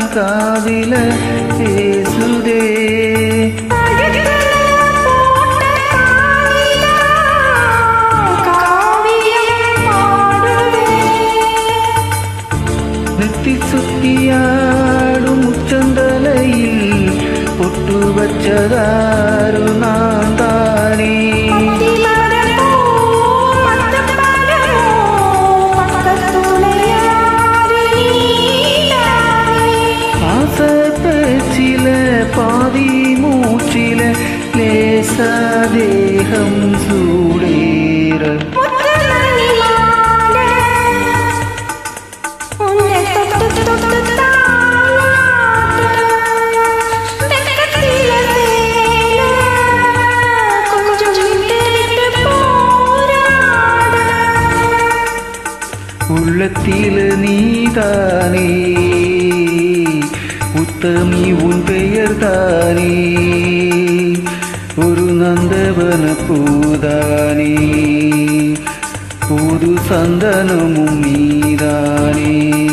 காதில பேசுதே நெத்தி சுத்தியாடும் உச்சந்தலையில் பொட்டு வச்சதாரு நான் தானே ஆசை பேச்சில பாதி மூச்சில லேசா தேகம் சூடேற உள்ளத்தில நீதானே உத்தமி உன் பெயர் தானே ஒரு நந்தவன பூதானே புது சந்தனமும் நீதானே